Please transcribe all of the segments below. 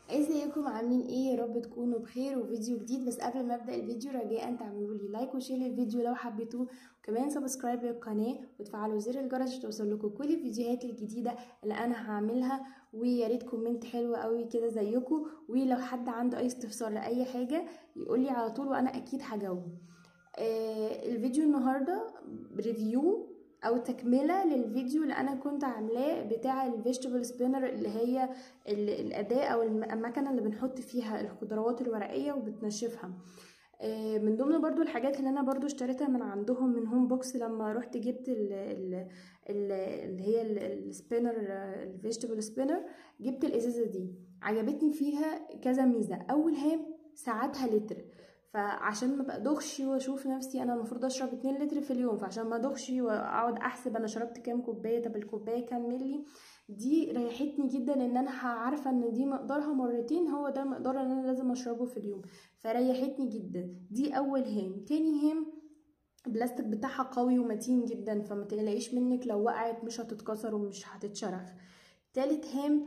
ازيكم عاملين ايه يا رب تكونوا بخير وفيديو جديد بس قبل ما ابدا الفيديو رجاء تعملوا لي لايك وشير للفيديو لو حبيتوه وكمان سبسكرايب للقناه وتفعلوا زر الجرس عشان توصل لكم كل الفيديوهات الجديده اللي انا هعملها ويا ريت كومنت حلو قوي كده زيكم ولو حد عنده اي استفسار لاي حاجه يقول لي على طول وانا اكيد هجاوبه آه الفيديو النهارده ريفيو او تكمله للفيديو اللي انا كنت عاملاه بتاع الفيجيتابل سبينر اللي هي الاداه او المكنه اللي بنحط فيها الخضروات الورقيه وبتنشفها من ضمن برضو الحاجات اللي انا برضو اشتريتها من عندهم من هوم بوكس لما رحت جبت ال ال ال اللي هي السبينر الفيجيتابل سبينر جبت الازازه دي عجبتني فيها كذا ميزه اول هام ساعتها لتر فعشان ما بدخش واشوف نفسي انا المفروض اشرب 2 لتر في اليوم فعشان ما ادخش واقعد احسب انا شربت كام كوبايه طب الكوبايه كام ملي دي ريحتني جدا ان انا عارفه ان دي مقدارها مرتين هو ده المقدار اللي انا لازم اشربه في اليوم فريحتني جدا دي اول هام تاني هام البلاستيك بتاعها قوي ومتين جدا فما تقلقيش منك لو وقعت مش هتتكسر ومش هتتشرخ تالت هام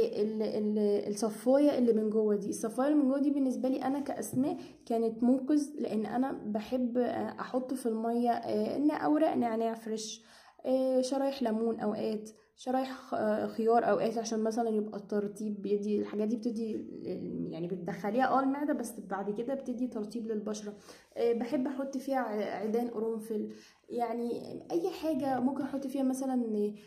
الصفايه اللي من جوه دي الصفايه اللي من جوه دي بالنسبه لي انا كاسماء كانت منقذ لان انا بحب احط في الميه ان اوراق نعناع فريش شرايح ليمون اوقات شرايح خيار اوقات عشان مثلا يبقى الترطيب بيدي الحاجات دي بتدي يعني بتدخليها اه المعده بس بعد كده بتدي ترطيب للبشره بحب احط فيها عيدان قرنفل يعني اي حاجه ممكن احط فيها مثلا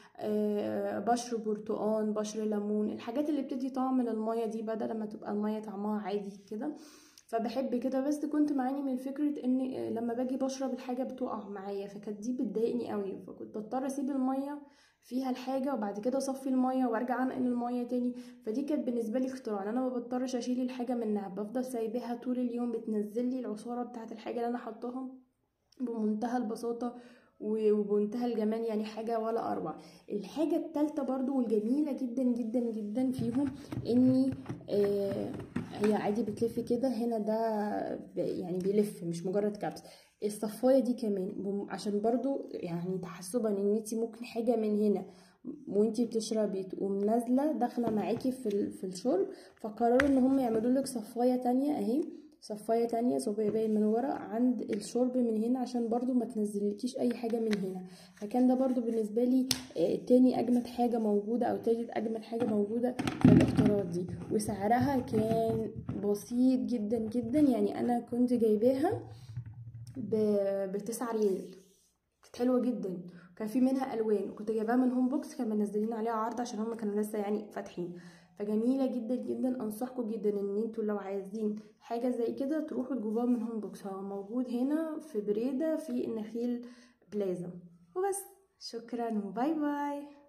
بشر برتقان بشر ليمون الحاجات اللي بتدي طعم للميه دي بدل ما تبقى الميه طعمها عادي كده فبحب كده بس كنت معاني من فكره ان لما باجي بشرب الحاجه بتقع معايا فكانت دي بتضايقني قوي فكنت بضطر اسيب الميه فيها الحاجة وبعد كده اصفي المية وارجع انقل المية تاني فدي كانت بالنسبة لي اختراع انا ما بضطرش اشيل الحاجة منها بفضل سايباها طول اليوم بتنزل لي العصارة بتاعة الحاجة اللي انا حطاها بمنتهى البساطة وبمنتهى الجمال يعني حاجة ولا أروع الحاجة التالتة برضو والجميلة جدا جدا جدا فيهم اني آه هي عادي بتلف كده هنا ده يعني بيلف مش مجرد كبس الصفايه دي كمان عشان برضو يعني تحسبا ان انت ممكن حاجه من هنا وانتي بتشربي تقوم نازله داخله معاكي في في الشرب فقرروا ان هم يعملوا لك صفايه تانية اهي صفايه تانية صبيبيه من ورا عند الشرب من هنا عشان برضو ما تنزلكيش اي حاجه من هنا فكان ده برضو بالنسبه لي تاني اجمد حاجه موجوده او تالت اجمد حاجه موجوده في الاختراعات دي وسعرها كان بسيط جدا جدا يعني انا كنت جايباها بتسعة ريال كانت حلوه جدا كان في منها الوان وكنت جايباها من هوم بوكس كانوا منزلين عليها عرض عشان هم كانوا لسه يعني فاتحين فجميله جدا جدا انصحكم جدا ان انتوا لو عايزين حاجه زي كده تروحوا تجيبوها من هوم بوكس هو موجود هنا في بريده في النخيل بلازا وبس شكرا وباي باي